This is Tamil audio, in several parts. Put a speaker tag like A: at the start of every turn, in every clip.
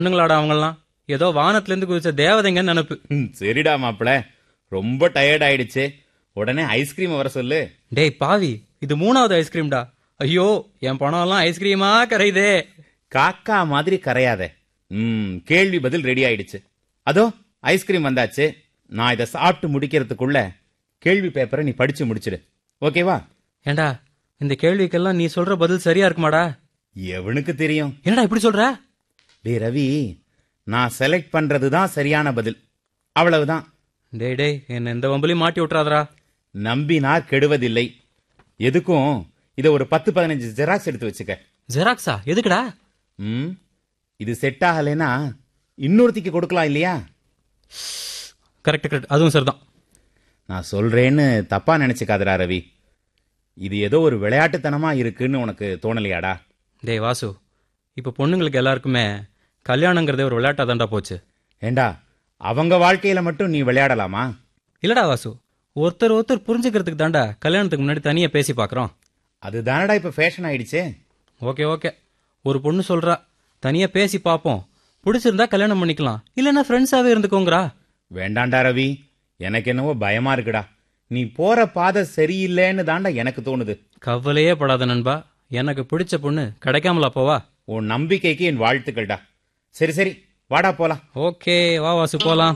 A: பொண்ணுங்களாடா அவங்கெல்லாம் ஏதோ வானத்துல இருந்து குதிச்ச தேவதைங்கன்னு நினப்பு
B: ம், சரிடா மாப்பிள ரொம்ப டயர்ட் ஆயிடுச்சு உடனே ஐஸ்கிரீம் வர சொல்லு
A: டேய் பாவி இது மூணாவது ஐஸ்கிரீம்டா ஐயோ என் பணம் எல்லாம் ஐஸ்கிரீமா கரையுதே
B: காக்கா மாதிரி கரையாத ம் கேள்வி பதில் ரெடி ஆயிடுச்சு அதோ ஐஸ்கிரீம் வந்தாச்சு நான் இதை சாப்பிட்டு முடிக்கிறதுக்குள்ள கேள்வி பேப்பரை நீ படிச்சு முடிச்சிடு ஓகேவா
A: ஏண்டா இந்த கேள்விக்கெல்லாம் நீ சொல்ற பதில் சரியா இருக்குமாடா
B: எவனுக்கு தெரியும்
A: என்னடா இப்படி சொல்ற
B: டேய் ரவி நான் செலக்ட் பண்றது தான் சரியான பதில் அவ்வளவுதான்
A: டேய் டேய் என்ன எந்த வம்புலையும் மாட்டி விட்டுறாதடா
B: நம்பினார் கெடுவதில்லை எதுக்கும் இதை ஒரு பத்து பதினஞ்சு ஜெராக்ஸ் எடுத்து வச்சுக்க
A: ஜெராக்ஸா எதுக்குடா
B: ம் இது செட் ஆகலைன்னா இன்னொருத்திக்கு கொடுக்கலாம் இல்லையா
A: கரெக்ட் கரெக்ட் அதுவும் சரிதான்
B: நான் சொல்றேன்னு தப்பா நினைச்சுக்காதடா ரவி இது ஏதோ ஒரு விளையாட்டுத்தனமா இருக்குன்னு உனக்கு தோணலையாடா
A: டேய் வாசு இப்போ பொண்ணுங்களுக்கு எல்லாருக்குமே கல்யாணங்கிறதே ஒரு விளையாட்டா தான்டா போச்சு
B: ஏண்டா அவங்க வாழ்க்கையில மட்டும் நீ விளையாடலாமா
A: இல்லடா வாசு ஒருத்தர் ஒருத்தர் புரிஞ்சுக்கிறதுக்கு தான்டா கல்யாணத்துக்கு முன்னாடி தனியா பேசி பார்க்கறோம்
B: அது தானடா இப்ப ஃபேஷன் ஆயிடுச்சே
A: ஓகே ஓகே ஒரு பொண்ணு சொல்றா தனியா பேசி பார்ப்போம் பிடிச்சிருந்தா கல்யாணம் பண்ணிக்கலாம் இல்லைன்னா ஃப்ரெண்ட்ஸாவே இருந்துக்கோங்கறா
B: வேண்டாண்டா ரவி எனக்கு என்னவோ பயமா இருக்குடா நீ போற பாதை சரியில்லைன்னு தாண்டா எனக்கு தோணுது
A: கவலையே படாத நண்பா எனக்கு பிடிச்ச பொண்ணு கிடைக்காமலா போவா
B: உன் நம்பிக்கைக்கு என் வாழ்த்துக்கள்டா சரி சரி வாடா போலாம்
A: ஓகே வா வாசு போலாம்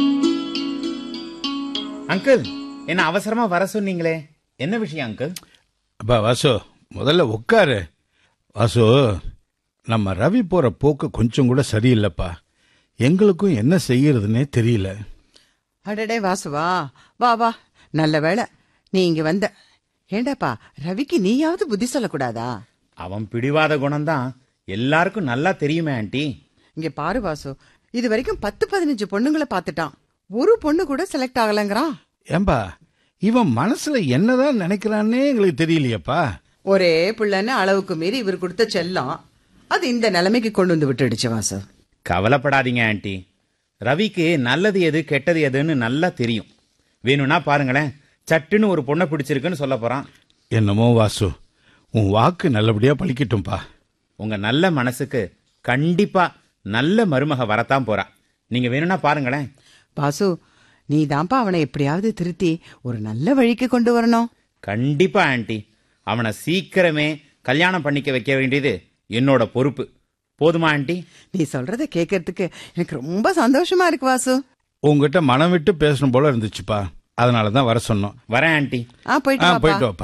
B: அங்கிள் என்ன அவசரமா வர சொன்னீங்களே என்ன விஷயம் அங்கிள்
C: அப்பா வாசு முதல்ல உட்காரு வாசு நம்ம ரவி போற போக்கு கொஞ்சம் கூட சரியில்லைப்பா எங்களுக்கும் என்ன செய்யறதுன்னே தெரியல
D: அடடே வாசுவா வா வா நல்ல வேளை நீ இங்க வந்த ஏண்டாப்பா ரவிக்கு நீயாவது புத்தி சொல்லக்கூடாதா
B: அவன் பிடிவாத குணம்தான் எல்லாருக்கும் நல்லா தெரியுமே ஆண்டி
D: இங்க பாரு வாசு இது வரைக்கும் பத்து பதினஞ்சு பொண்ணுங்களை பார்த்துட்டான் ஒரு பொண்ணு கூட செலக்ட் ஆகலங்கிறான்
C: ஏம்பா இவன் மனசுல என்னதான் நினைக்கிறான்னே எங்களுக்கு தெரியலையேப்பா
D: ஒரே பிள்ளைன்னு அளவுக்கு மீறி இவர் கொடுத்த செல்லம் அது இந்த நிலைமைக்கு கொண்டு வந்து விட்டுடுச்சு வாசு
B: கவலைப்படாதீங்க ஆண்டி ரவிக்கு நல்லது எது கெட்டது எதுன்னு நல்லா தெரியும் வேணும்னா பாருங்களேன் சட்டுன்னு ஒரு பொண்ணை பிடிச்சிருக்குன்னு சொல்ல போறான்
C: என்னமோ வாசு உன் வாக்கு நல்லபடியா பழிக்கட்டும்பா
B: உங்க நல்ல மனசுக்கு கண்டிப்பா நல்ல மருமக வரத்தான் போறா நீங்க வேணும்னா பாருங்களேன்
D: வாசு நீ தான்ப்பா அவனை எப்படியாவது திருத்தி ஒரு நல்ல வழிக்கு கொண்டு வரணும்
B: கண்டிப்பா ஆண்டி அவனை சீக்கிரமே கல்யாணம் பண்ணிக்க வைக்க வேண்டியது என்னோட பொறுப்பு போதுமா ஆண்டி
D: நீ சொல்றத கேட்கறதுக்கு எனக்கு ரொம்ப சந்தோஷமா இருக்கு வாசு
C: உங்ககிட்ட மனம் விட்டு பேசணும் போல இருந்துச்சுப்பா அதனால தான் வர சொன்னோம்
B: வரேன் ஆண்டி
D: ஆ போயிட்டு
C: ஆ
D: வாப்பா.
C: போயிட்டு வாப்பா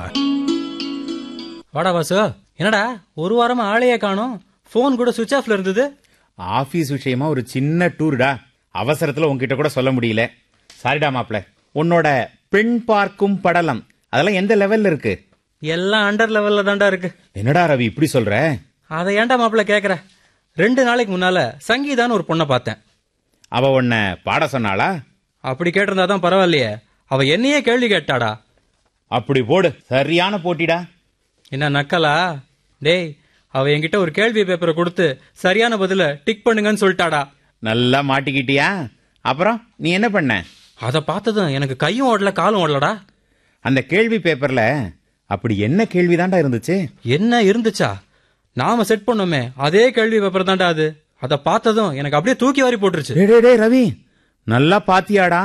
A: வாடா வாசு என்னடா ஒரு வாரமா ஆளையே காணோம் ஃபோன் கூட சுவிட்ச் ஆஃப்ல இருந்தது
B: ஆபீஸ் விஷயமா ஒரு சின்ன டூர்டா அவசரத்துல உன்கிட்ட கூட சொல்ல முடியல சாரிடா மாப்ள உன்னோட பெண் பார்க்கும் படலம் அதெல்லாம் எந்த லெவல்ல இருக்கு
A: எல்லாம் அண்டர் லெவல்ல தான்டா இருக்கு
B: என்னடா ரவி இப்படி சொல்ற
A: அதை ஏன்டா மாப்பிள்ள கேக்குற ரெண்டு நாளைக்கு முன்னால சங்கீதான்னு ஒரு பொண்ணை பார்த்தேன்
B: அவ உன்னை பாட சொன்னாளா
A: அப்படி கேட்டிருந்தா தான் பரவாயில்லையே அவ என்னையே கேள்வி கேட்டாடா
B: அப்படி போடு சரியான போட்டிடா
A: என்ன நக்கலா டேய் அவ என்கிட்ட ஒரு கேள்வி பேப்பரை கொடுத்து சரியான பதில டிக் பண்ணுங்கன்னு சொல்லிட்டாடா
B: நல்லா மாட்டிக்கிட்டியா அப்புறம் நீ என்ன பண்ண
A: அதை பார்த்ததும் எனக்கு கையும் ஓடல காலும் ஓடலடா
B: அந்த கேள்வி பேப்பர்ல அப்படி என்ன கேள்விதான்டா இருந்துச்சு
A: என்ன இருந்துச்சா நாம செட் பண்ணோமே அதே கேள்வி பேப்பர் தான்டா அது அதை பார்த்ததும் எனக்கு அப்படியே தூக்கி வாரி போட்டுருச்சு
B: டேய், டேய், டேய், ரவி நல்லா பாத்தியாடா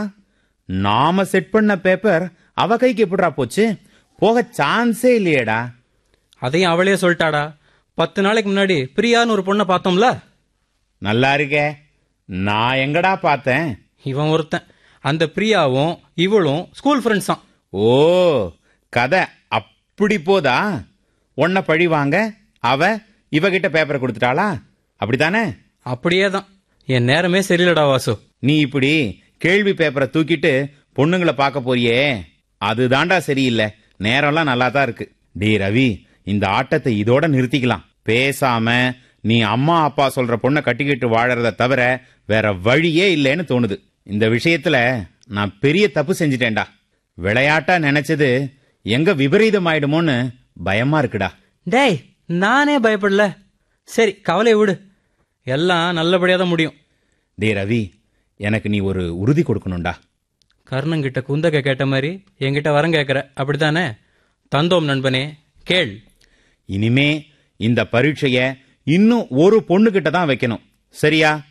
B: நாம செட் பண்ண பேப்பர் அவ கைக்கு எப்படிடா போச்சு போக சான்ஸே இல்லையேடா
A: அதையும் அவளே சொல்லிட்டாடா பத்து நாளைக்கு முன்னாடி பிரியான்னு ஒரு பொண்ணை பார்த்தோம்ல
B: நல்லா இருக்கே நான் எங்கடா பார்த்தேன்
A: இவன் ஒருத்தன் அந்த பிரியாவும் இவளும் ஸ்கூல் ஃப்ரெண்ட்ஸ் தான்
B: ஓ கதை அப்படி போதா உன்னை பழி வாங்க அவ இவகிட்ட பேப்பரை கொடுத்துட்டாளா அப்படித்தானே
A: அப்படியே தான் என் நேரமே சரியில்லடா வாசு
B: நீ இப்படி கேள்வி பேப்பரை தூக்கிட்டு பொண்ணுங்களை பார்க்க போறியே அதுதான்டா சரியில்லை நேரம்லாம் நல்லா தான் இருக்கு டே ரவி இந்த ஆட்டத்தை இதோட நிறுத்திக்கலாம் பேசாம நீ அம்மா அப்பா சொல்ற பொண்ணை கட்டிக்கிட்டு வாழறத தவிர வேற வழியே இல்லைன்னு தோணுது இந்த விஷயத்துல நான் பெரிய தப்பு செஞ்சிட்டேன்டா விளையாட்டா நினைச்சது எங்க விபரீதம் ஆயிடுமோன்னு பயமா இருக்குடா
A: டேய் நானே பயப்படல சரி கவலையை விடு எல்லாம் நல்லபடியாக தான் முடியும்
B: டே ரவி எனக்கு நீ ஒரு உறுதி கொடுக்கணும்டா
A: கர்ணங்கிட்ட குந்தகை கேட்ட மாதிரி என்கிட்ட வரம் கேட்குற அப்படித்தானே தந்தோம் நண்பனே கேள்
B: இனிமே இந்த பரீட்சைய இன்னும் ஒரு பொண்ணுகிட்ட தான் வைக்கணும் சரியா